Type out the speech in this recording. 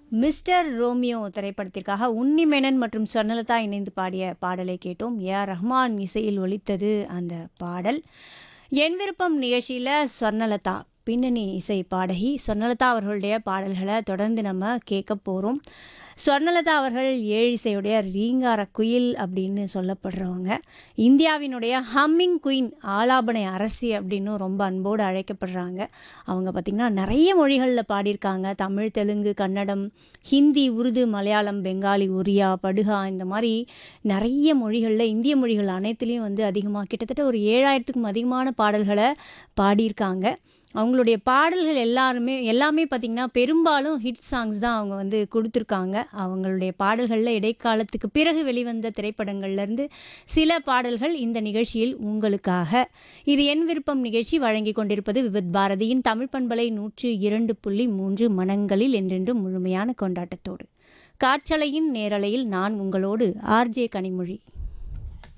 mister Romeo திரைப்படத்திற்காக உன்னிமேனன் மற்றும் ஸ்வர்ணலதா இணைந்து பாடிய பாடலை கேட்டோம் ஏ ஆர் ரஹ்மான் இசையில் ஒலித்தது அந்த பாடல் என் விருப்பம் நிகழ்ச்சியில் ஸ்வர்ணலதா பின்னணி இசை பாடகி ஸ்வர்ணலதா அவர்களுடைய பாடல்களை தொடர்ந்து நம்ம கேட்க போகிறோம் ஸ்வர்ணலதா அவர்கள் ஏழிசையுடைய ரீங்கார குயில் அப்படின்னு சொல்லப்படுறவங்க இந்தியாவினுடைய ஹம்மிங் குயின் ஆலாபனை அரசி அப்படின்னு ரொம்ப அன்போடு அழைக்கப்படுறாங்க அவங்க பார்த்திங்கன்னா நிறைய மொழிகளில் பாடியிருக்காங்க தமிழ் தெலுங்கு கன்னடம் ஹிந்தி உருது மலையாளம் பெங்காலி ஒரியா படுகா இந்த மாதிரி நிறைய மொழிகளில் இந்திய மொழிகள் அனைத்துலேயும் வந்து அதிகமாக கிட்டத்தட்ட ஒரு ஏழாயிரத்துக்கும் அதிகமான பாடல்களை பாடியிருக்காங்க அவங்களுடைய பாடல்கள் எல்லாருமே எல்லாமே பார்த்திங்கன்னா பெரும்பாலும் ஹிட் சாங்ஸ் தான் அவங்க வந்து கொடுத்துருக்காங்க அவங்களுடைய பாடல்களில் இடைக்காலத்துக்கு பிறகு வெளிவந்த திரைப்படங்கள்லேருந்து சில பாடல்கள் இந்த நிகழ்ச்சியில் உங்களுக்காக இது என் விருப்பம் நிகழ்ச்சி வழங்கி கொண்டிருப்பது விவித் பாரதியின் தமிழ் பண்பலை நூற்று இரண்டு புள்ளி மூன்று மனங்களில் என்றென்றும் முழுமையான கொண்டாட்டத்தோடு காற்றலையின் நேரலையில் நான் உங்களோடு ஆர்ஜே கனிமொழி